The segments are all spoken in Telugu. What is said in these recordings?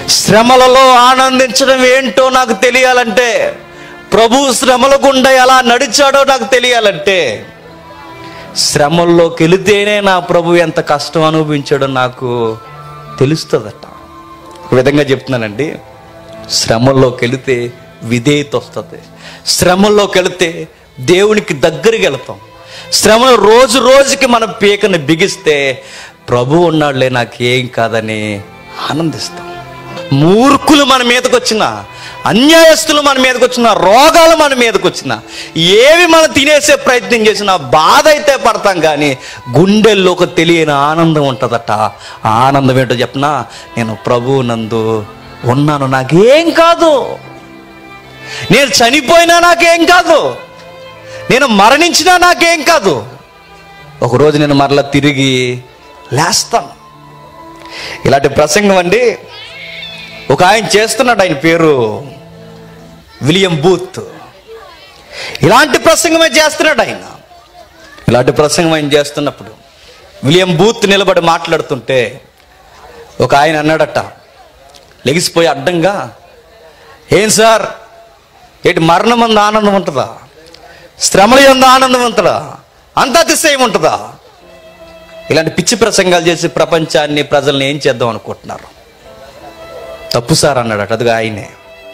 శ్రమలలో ఆనందించడం ఏంటో నాకు తెలియాలంటే ప్రభు శ్రమల గుండా ఎలా నడిచాడో నాకు తెలియాలంటే శ్రమల్లోకి వెళితేనే నా ప్రభు ఎంత కష్టం అనుభవించాడో నాకు తెలుస్తుందట ఒక విధంగా చెప్తున్నానండి శ్రమల్లోకి వెళితే విధేయత వస్తుంది శ్రమల్లోకి వెళితే దేవునికి దగ్గరికి వెళతాం శ్రమలు రోజు రోజుకి మన పీకని బిగిస్తే ప్రభు ఉన్నాడులే నాకు ఏం కాదని ఆనందిస్తాం మూర్ఖులు మన మీదకి వచ్చిన అన్యాయస్తులు మన మీదకి వచ్చిన రోగాలు మన మీదకి వచ్చిన ఏవి మనం తినేసే ప్రయత్నం చేసినా బాధ అయితే పడతాం కానీ గుండెల్లో ఒక తెలియని ఆనందం ఉంటుందట ఆ ఆనందం ఏంటో చెప్పనా నేను ప్రభువు నందు ఉన్నాను నాకేం కాదు నేను చనిపోయినా నాకేం కాదు నేను మరణించినా నాకేం కాదు ఒకరోజు నేను మరలా తిరిగి లేస్తాను ఇలాంటి ప్రసంగం అండి ఒక ఆయన చేస్తున్నాడు ఆయన పేరు విలియం బూత్ ఇలాంటి ప్రసంగమే చేస్తున్నాడు ఆయన ఇలాంటి ప్రసంగం ఆయన చేస్తున్నప్పుడు విలియం బూత్ నిలబడి మాట్లాడుతుంటే ఒక ఆయన అన్నాడట లెగిసిపోయి అడ్డంగా ఏం సార్ ఏంటి మరణం అంద ఆనందం ఉంటుందా శ్రమల ఎందు ఆనందం ఉంటుందా అంత అతిశయం ఉంటుందా ఇలాంటి పిచ్చి ప్రసంగాలు చేసి ప్రపంచాన్ని ప్రజల్ని ఏం చేద్దాం అనుకుంటున్నారు తప్పు సార్ అన్నాడట అదిగా ఆయనే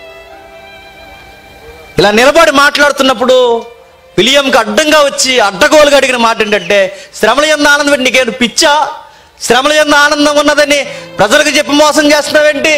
ఇలా నిలబడి మాట్లాడుతున్నప్పుడు విలియంకి అడ్డంగా వచ్చి అడ్డగోలుగా అడిగిన మాట ఏంటంటే శ్రమల ఎందు ఆనందం ఏంటి? నీకేంటి పిచ్చా శ్రమల ఎందు ఆనందం ఉన్నదని ప్రజలకు చెప్పి మోసం చేస్తున్నావేంటి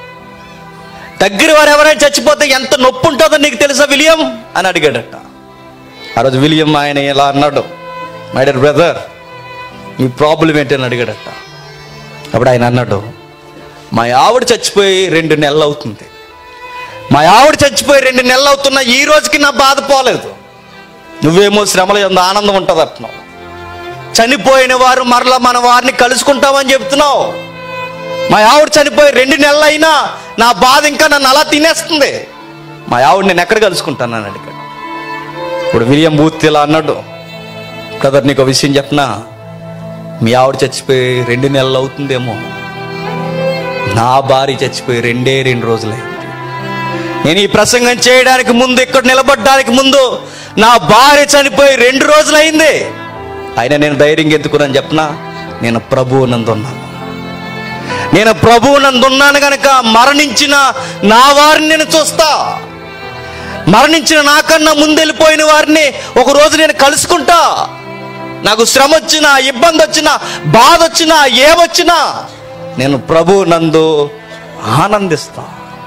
దగ్గర వారు ఎవరైనా చచ్చిపోతే ఎంత నొప్పి ఉంటుందో నీకు తెలుసా విలియం అని అడిగాడట ఆ రోజు విలియం ఆయన ఇలా అన్నాడు మై డియర్ బ్రదర్ మీ ప్రాబ్లం ఏంటి అని అడిగాడట అప్పుడు ఆయన అన్నాడు మా ఆవిడ చచ్చిపోయి రెండు నెలలు అవుతుంది మా ఆవిడ చచ్చిపోయి రెండు నెలలు అవుతున్నా ఈ రోజుకి నా బాధ పోలేదు నువ్వేమో శ్రమల ఎందు ఆనందం ఉంటుంది అంటున్నావు చనిపోయిన వారు మరలా మన వారిని కలుసుకుంటామని చెప్తున్నావు మా ఆవిడ చనిపోయి రెండు నెలలు అయినా నా బాధ ఇంకా నన్ను అలా తినేస్తుంది మా ఆవిడ నేను ఎక్కడ కలుసుకుంటానని అడిగాడు ఇప్పుడు విలియం బూత్ ఇలా అన్నాడు బ్రదర్ నీకు ఒక విషయం చెప్పనా మీ ఆవిడ చచ్చిపోయి రెండు నెలలు అవుతుందేమో నా భార్య చచ్చిపోయి రెండే రెండు రోజులైంది నేను ఈ ప్రసంగం చేయడానికి ముందు ఇక్కడ నిలబడడానికి ముందు నా భార్య చనిపోయి రెండు రోజులైంది అయినా నేను ధైర్యం ఎందుకున్నాను చెప్పనా నేను ప్రభువు నందున్నాను నేను ప్రభువు నందున్నాను గనక మరణించిన నా వారిని నేను చూస్తా మరణించిన నాకన్నా ముందెళ్ళిపోయిన వారిని ఒక రోజు నేను కలుసుకుంటా నాకు శ్రమ వచ్చినా ఇబ్బంది వచ్చినా బాధ వచ్చినా ఏమొచ్చినా నేను ప్రభు నందు ఆనందిస్తా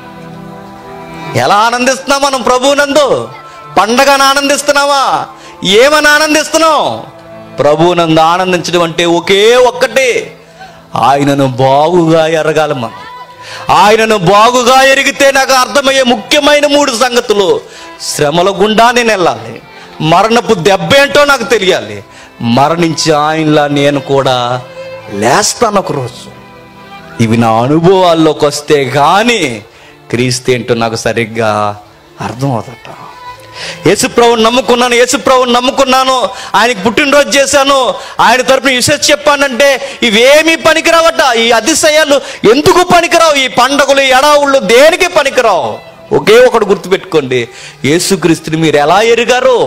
ఎలా ఆనందిస్తున్నాం మనం ప్రభు నందు పండగను ఆనందిస్తున్నావా ఏమని ఆనందిస్తున్నాం ప్రభు నందు ఆనందించడం అంటే ఒకే ఒక్కటే ఆయనను బాగుగా ఎరగాలి మనం ఆయనను బాగుగా ఎరిగితే నాకు అర్థమయ్యే ముఖ్యమైన మూడు సంగతులు శ్రమల గుండా నేను వెళ్ళాలి మరణపు దెబ్బ ఏంటో నాకు తెలియాలి మరణించి ఆయనలా నేను కూడా లేస్తాను ఒక రోజు ఇవి నా అనుభవాల్లోకి వస్తే కానీ క్రీస్తు ఏంటో నాకు సరిగ్గా అర్థం అవుతట యేసుప్రభుని నమ్ముకున్నాను యేసుప్రభుని నమ్ముకున్నాను ఆయనకి పుట్టినరోజు చేశాను ఆయన తరపున విశేష చెప్పానంటే ఇవేమీ పనికిరావట ఈ అతిశయాలు ఎందుకు పనికిరావు ఈ పండగలు ఈ ఎడావుళ్ళు దేనికి పనికిరావు ఒకే ఒకటి గుర్తుపెట్టుకోండి యేసుక్రీస్తుని మీరు ఎలా ఎరిగారు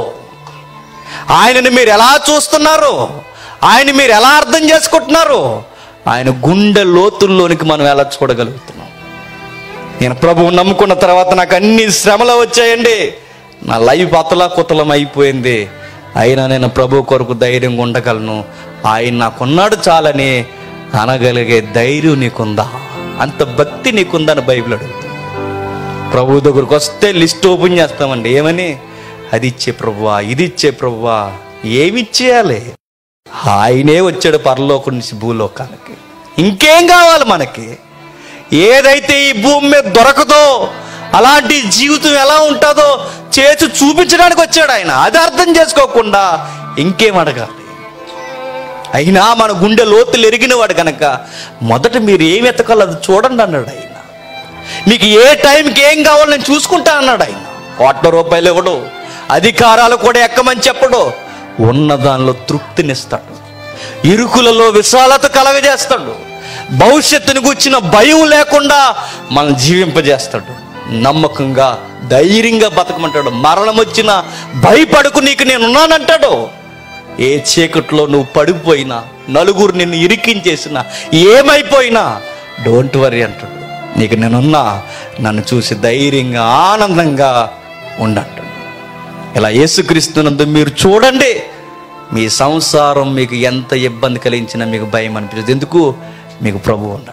ఆయనని మీరు ఎలా చూస్తున్నారు ఆయన మీరు ఎలా అర్థం చేసుకుంటున్నారు ఆయన గుండె లోతుల్లోనికి మనం ఎలా చూడగలుగుతున్నాం నేను ప్రభువు నమ్ముకున్న తర్వాత నాకు అన్ని శ్రమలు వచ్చాయండి నా లైఫ్ అతలా కుతలం అయిపోయింది అయినా నేను ప్రభు కొరకు ధైర్యంగా ఉండగలను ఆయన నాకున్నాడు చాలని అనగలిగే ధైర్యం నీకుందా అంత భక్తి నీకుందని బైబిల్ అడుగుతుంది ప్రభు దగ్గరకు వస్తే లిస్ట్ ఓపెన్ చేస్తామండి ఏమని అది ఇచ్చే ప్రభువా ఇది ఇచ్చే ప్రభువా ఏమి ఇచ్చేయాలి ఆయనే వచ్చాడు పరలోకం నుంచి భూలోకానికి ఇంకేం కావాలి మనకి ఏదైతే ఈ భూమి మీద దొరకదో అలాంటి జీవితం ఎలా ఉంటుందో చేసి చూపించడానికి వచ్చాడు ఆయన అది అర్థం చేసుకోకుండా ఇంకేం అడగాలి అయినా మన గుండె లోతులు ఎరిగినవాడు కనుక మొదట మీరు ఏం ఎతకాలో అది చూడండి అన్నాడు ఆయన మీకు ఏ టైంకి ఏం కావాలో నేను చూసుకుంటా అన్నాడు ఆయన కోట్ల రూపాయలు ఇవ్వడు అధికారాలు కూడా ఎక్కమని చెప్పడు ఉన్న దానిలో తృప్తినిస్తాడు ఇరుకులలో విశాలత కలగజేస్తాడు భవిష్యత్తుని కూర్చిన భయం లేకుండా మనం జీవింపజేస్తాడు నమ్మకంగా ధైర్యంగా బతకమంటాడు మరణం వచ్చినా భయపడకు నీకు నేను ఉన్నానంటాడు ఏ చీకట్లో నువ్వు పడిపోయినా నలుగురు నిన్ను ఇరికించేసినా ఏమైపోయినా డోంట్ వరీ అంటాడు నీకు నేనున్నా నన్ను చూసి ధైర్యంగా ఆనందంగా ఉండంటాడు ఇలా యేసుక్రీస్తునందు మీరు చూడండి మీ సంసారం మీకు ఎంత ఇబ్బంది కలిగించినా మీకు భయం అనిపించదు ఎందుకు మీకు ప్రభు ఉన్నాడు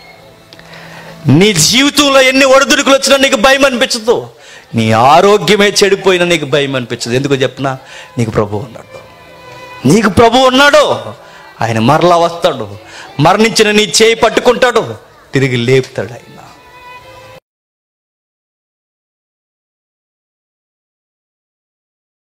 నీ జీవితంలో ఎన్ని ఒడిదుడుకులు వచ్చినా నీకు భయం అనిపించదు నీ ఆరోగ్యమే చెడిపోయినా నీకు భయం అనిపించదు ఎందుకు చెప్పినా నీకు ప్రభు ఉన్నాడు నీకు ప్రభు ఉన్నాడు ఆయన మరలా వస్తాడు మరణించిన నీ చేయి పట్టుకుంటాడు తిరిగి లేపుతాడు ఆయన